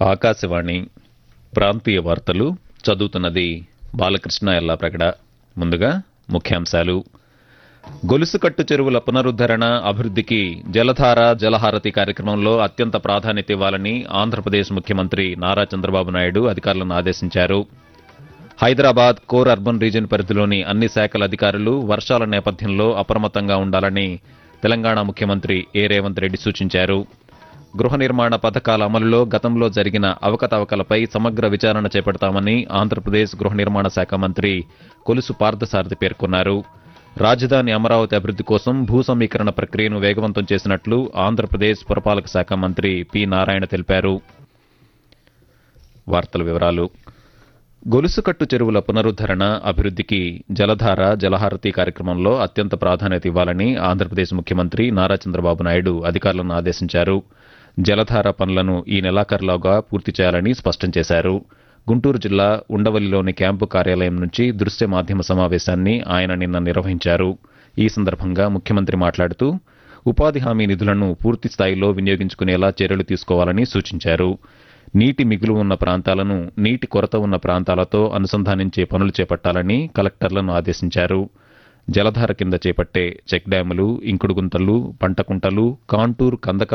ఆకాశవాణి ప్రాంతీయ వార్తలు చదువుతున్నది బాలకృష్ణ ఎల్లాప్రగడ ముందుగా ముఖ్యాంశాలు గొలుసుకట్టు చెరువుల పునరుద్ధరణ అభివృద్ధికి జలధార జలహారతి కార్యక్రమంలో అత్యంత ప్రాధాన్యత ఇవ్వాలని ఆంధ్రప్రదేశ్ ముఖ్యమంత్రి నారా చంద్రబాబు నాయుడు అధికారులను ఆదేశించారు హైదరాబాద్ కోర్ అర్బన్ రీజియన్ పరిధిలోని అన్ని శాఖల అధికారులు వర్షాల నేపథ్యంలో అప్రమత్తంగా ఉండాలని తెలంగాణ ముఖ్యమంత్రి ఏ రేవంత్ రెడ్డి సూచించారు గృహ నిర్మాణ పథకాల అమలులో గతంలో జరిగిన అవకతవకలపై సమగ్ర విచారణ చేపడతామని ఆంధ్రప్రదేశ్ గృహ నిర్మాణ శాఖ మంత్రి కొలుసు పార్థసారథి పేర్కొన్నారు రాజధాని అమరావతి అభివృద్ధి కోసం భూ సమీకరణ ప్రక్రియను వేగవంతం చేసినట్లు ఆంధ్రప్రదేశ్ పురపాలక శాఖ మంత్రి పి నారాయణ తెలిపారు వార్తల వివరాలు గొలుసుకట్టు చెరువుల పునరుద్ధరణ అభివృద్ధికి జలధార జలహారతి కార్యక్రమంలో అత్యంత ప్రాధాన్యత ఇవ్వాలని ఆంధ్రప్రదేశ్ ముఖ్యమంత్రి నారా చంద్రబాబు నాయుడు అధికారులను ఆదేశించారు జలధార పనులను ఈ నెలాఖరులోగా పూర్తి చేయాలని స్పష్టం చేశారు గుంటూరు జిల్లా ఉండవల్లిలోని క్యాంపు కార్యాలయం నుంచి దృశ్య మాధ్యమ సమావేశాన్ని ఆయన నిన్న నిర్వహించారు ఈ సందర్భంగా ముఖ్యమంత్రి మాట్లాడుతూ ఉపాధి హామీ నిధులను పూర్తి స్థాయిలో వినియోగించుకునేలా చర్యలు తీసుకోవాలని సూచించారు నీటి మిగులు ఉన్న ప్రాంతాలను నీటి కొరత ఉన్న ప్రాంతాలతో అనుసంధానించే పనులు చేపట్టాలని కలెక్టర్లను ఆదేశించారు జలధార కింద చేపట్టే చెక్ డ్యాములు ఇంకుడు గుంతలు పంట కుంటలు కాంటూర్ కందక